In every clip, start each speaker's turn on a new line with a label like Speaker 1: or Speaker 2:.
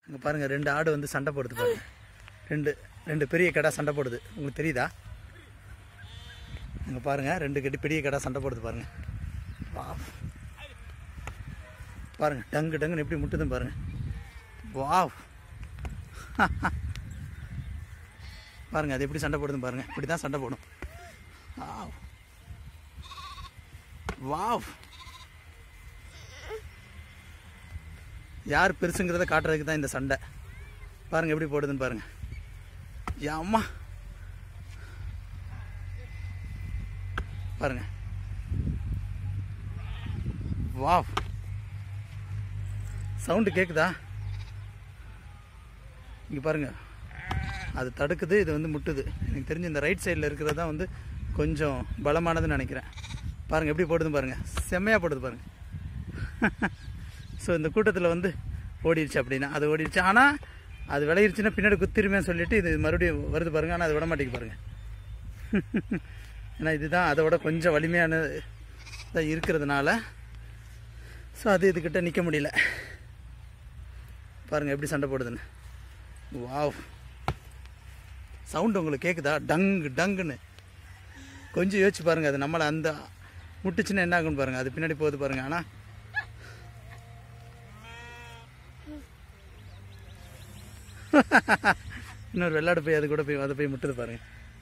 Speaker 1: அங்கே பாருங்கள் ரெண்டு ஆடு வந்து சண்டை போடுது பாருங்க ரெண்டு ரெண்டு பெரிய கடா சண்டை போடுது உங்களுக்கு தெரியுதா அங்கே பாருங்கள் ரெண்டு கட்டி பெரிய கடா சண்டை போடுது பாருங்கள் வா பாருங்கள் டங்கு டங்குன்னு எப்படி முட்டுதுன்னு பாருங்கள் வாவ் பாருங்கள் அது எப்படி சண்டை போடுதுன்னு பாருங்கள் இப்படி தான் சண்டை போடும் வாவ் வாவ் யார் பெருசுங்கிறத காட்டுறதுக்கு தான் இந்த சண்டை பாருங்க எப்படி போடுதுன்னு பாருங்க யா அம்மா பாருங்க வாவ் சவுண்டு கேக்குதா இங்க பாருங்க அது தடுக்குது இது வந்து முட்டுது எனக்கு தெரிஞ்சு இந்த ரைட் சைடில் இருக்கிறது தான் வந்து கொஞ்சம் பலமானதுன்னு நினைக்கிறேன் பாருங்க எப்படி போடுதுன்னு பாருங்க செம்மையாக போடுது பாருங்க ஸோ இந்த கூட்டத்தில் வந்து ஓடிடுச்சு அப்படின்னா அது ஓடிடுச்சு ஆனால் அது விளையிருச்சுன்னா பின்னாடி குத்திருமே சொல்லிட்டு இது மறுபடியும் வருது பாருங்க ஆனால் அது விட மாட்டேங்குது பாருங்க ஏன்னா இதுதான் அதோட கொஞ்சம் வலிமையான இதாக இருக்கிறதுனால ஸோ அது இதுக்கிட்ட நிற்க முடியல பாருங்க எப்படி சண்டை போடுதுன்னு வாவ் சவுண்டு உங்களுக்கு கேட்குதா டங்கு டங்குன்னு கொஞ்சம் யோசிச்சு பாருங்க அது நம்மளை அந்த முட்டுச்சுன்னா என்ன ஆகும்னு பாருங்க அது பின்னாடி போகுது பாருங்க ஆனால் இன்னொரு வெள்ளாடு போய் அது கூட போய் அதை போய் முட்டுது பாருங்க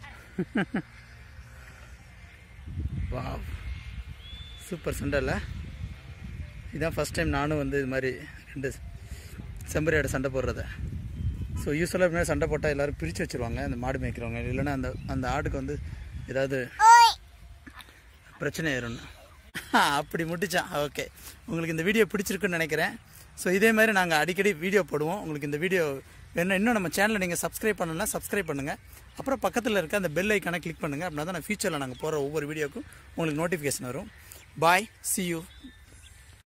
Speaker 1: வா சூப்பர் சண்டை இல்லை இதான் ஃபஸ்ட் டைம் நானும் வந்து இது மாதிரி ரெண்டு செம்பரியாடு சண்டை போடுறத ஸோ யூஸ்வலாக இப்படி சண்டை போட்டால் எல்லோரும் பிரித்து வச்சுருவாங்க அந்த மாடு மேய்க்கிறவங்க இல்லைன்னா அந்த அந்த ஆடுக்கு வந்து ஏதாவது பிரச்சனை ஆயிரும்னு அப்படி முட்டிச்சான் ஓகே உங்களுக்கு இந்த வீடியோ பிடிச்சிருக்குன்னு நினைக்கிறேன் ஸோ இதே மாதிரி நாங்கள் அடிக்கடி வீடியோ போடுவோம் உங்களுக்கு இந்த வீடியோ வேணும் இன்னும் நம்ம சேனலை நீங்கள் சப்ஸ்கிரைப் பண்ணலன்னா சப்ஸ்கிரைப் பண்ணுங்கள் அப்புறம் பக்கத்தில் இருக்க அந்த பெல் ஐக்கானை கிளிக் பண்ணுங்கள் அப்படின்னா தான் ஃபியூச்சரில் நாங்கள் போகிற ஒவ்வொரு வீடியோக்கும் உங்களுக்கு நோட்டிஃபிகேஷன் வரும் பாய் சி யூ